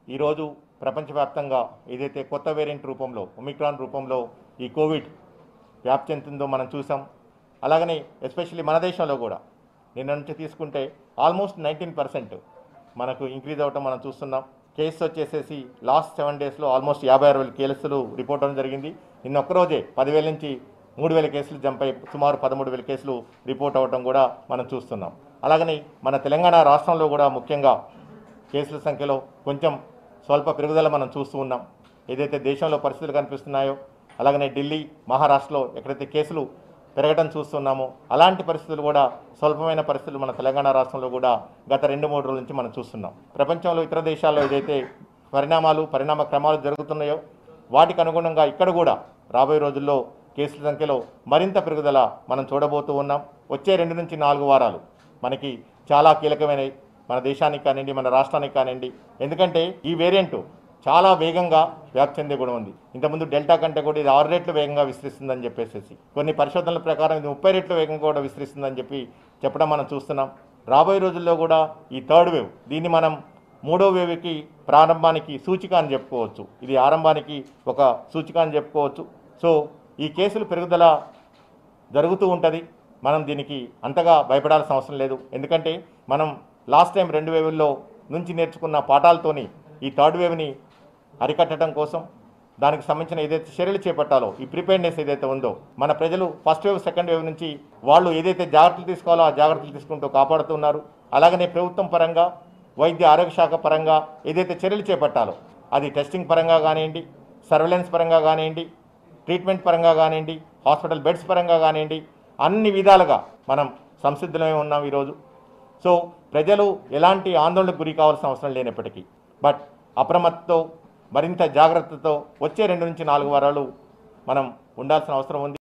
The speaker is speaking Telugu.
ఈరోజు ప్రపంచవ్యాప్తంగా ఏదైతే కొత్త వేరియంట్ రూపంలో ఒమిక్రాన్ రూపంలో ఈ కోవిడ్ వ్యాప్తి చెందుతుందో మనం చూసాం అలాగనే ఎస్పెషల్లీ మన దేశంలో కూడా నిన్న నుంచి తీసుకుంటే ఆల్మోస్ట్ నైన్టీన్ పర్సెంట్ మనకు ఇంక్రీజ్ అవ్వటం మనం చూస్తున్నాం కేసు వచ్చేసేసి లాస్ట్ సెవెన్ డేస్లో ఆల్మోస్ట్ యాభై ఆరు వేల కేసులు రిపోర్ట్ అవ్వడం జరిగింది నిన్న ఒక్కరోజే పదివేల నుంచి మూడు వేల కేసులు జంప్ అయి సుమారు పదమూడు వేల కేసులు రిపోర్ట్ అవ్వడం కూడా మనం చూస్తున్నాం అలాగని మన తెలంగాణ రాష్ట్రంలో కూడా ముఖ్యంగా కేసుల సంఖ్యలో కొంచెం స్వల్ప పెరుగుదల మనం చూస్తూ ఉన్నాం ఏదైతే దేశంలో పరిస్థితులు కనిపిస్తున్నాయో అలాగనే ఢిల్లీ మహారాష్ట్రలో ఎక్కడైతే కేసులు పెరగడం చూస్తున్నామో అలాంటి పరిస్థితులు కూడా స్వల్పమైన పరిస్థితులు మన తెలంగాణ రాష్ట్రంలో కూడా గత రెండు మూడు రోజుల నుంచి మనం చూస్తున్నాం ప్రపంచంలో ఇతర దేశాల్లో ఏదైతే పరిణామాలు పరిణామ క్రమాలు జరుగుతున్నాయో వాటికి అనుగుణంగా ఇక్కడ కూడా రాబోయే రోజుల్లో కేసుల సంఖ్యలో మరింత పెరుగుదల మనం చూడబోతూ ఉన్నాం వచ్చే రెండు నుంచి నాలుగు వారాలు మనకి చాలా కీలకమైనవి మన దేశానికి కానివ్వండి మన రాష్ట్రానికి కానివ్వండి ఎందుకంటే ఈ వేరియంట్ చాలా వేగంగా వ్యాప్తి చెందే గుణం ఉంది ఇంతకుముందు డెల్టా కంటే కూడా ఇది ఆరు రెట్లు వేగంగా విస్తరిస్తుందని చెప్పేసి కొన్ని పరిశోధనల ప్రకారం ఇది ముప్పై రెట్లు వేగంగా కూడా విస్తరిస్తుందని చెప్పి చెప్పడం మనం చూస్తున్నాం రాబోయే రోజుల్లో కూడా ఈ థర్డ్ వేవ్ దీన్ని మనం మూడో వేవ్కి ప్రారంభానికి సూచిక అని చెప్పుకోవచ్చు ఇది ఆరంభానికి ఒక సూచిక అని చెప్పుకోవచ్చు సో ఈ కేసులు పెరుగుదల జరుగుతూ ఉంటుంది మనం దీనికి అంతగా భయపడాల్సిన అవసరం లేదు ఎందుకంటే మనం లాస్ట్ టైం రెండు వేవుల్లో నుంచి నేర్చుకున్న పాఠాలతోని ఈ థర్డ్ వేవ్ని అరికట్టడం కోసం దానికి సంబంధించిన ఏదైతే చర్యలు చేపట్టాలో ఈ ప్రిపేర్నెస్ ఏదైతే ఉందో మన ప్రజలు ఫస్ట్ వేవ్ సెకండ్ వేవ్ నుంచి వాళ్ళు ఏదైతే జాగ్రత్తలు తీసుకోవాలో ఆ జాగ్రత్తలు తీసుకుంటూ కాపాడుతున్నారు అలాగనే ప్రభుత్వం పరంగా వైద్య ఆరోగ్య శాఖ పరంగా ఏదైతే చర్యలు చేపట్టాలో అది టెస్టింగ్ పరంగా కానివ్వండి సర్వేలెన్స్ పరంగా కానివ్వండి ట్రీట్మెంట్ పరంగా కానివ్వండి హాస్పిటల్ బెడ్స్ పరంగా కానివ్వండి అన్ని విధాలుగా మనం సంసిద్ధులమే ఉన్నాం ఈరోజు సో ప్రజలు ఎలాంటి ఆందోళనకు గురి కావాల్సిన అవసరం లేనప్పటికీ బట్ అప్రమత్తతో మరింత జాగ్రత్తతో వచ్చే రెండు నుంచి నాలుగు వారాలు మనం ఉండాల్సిన అవసరం ఉంది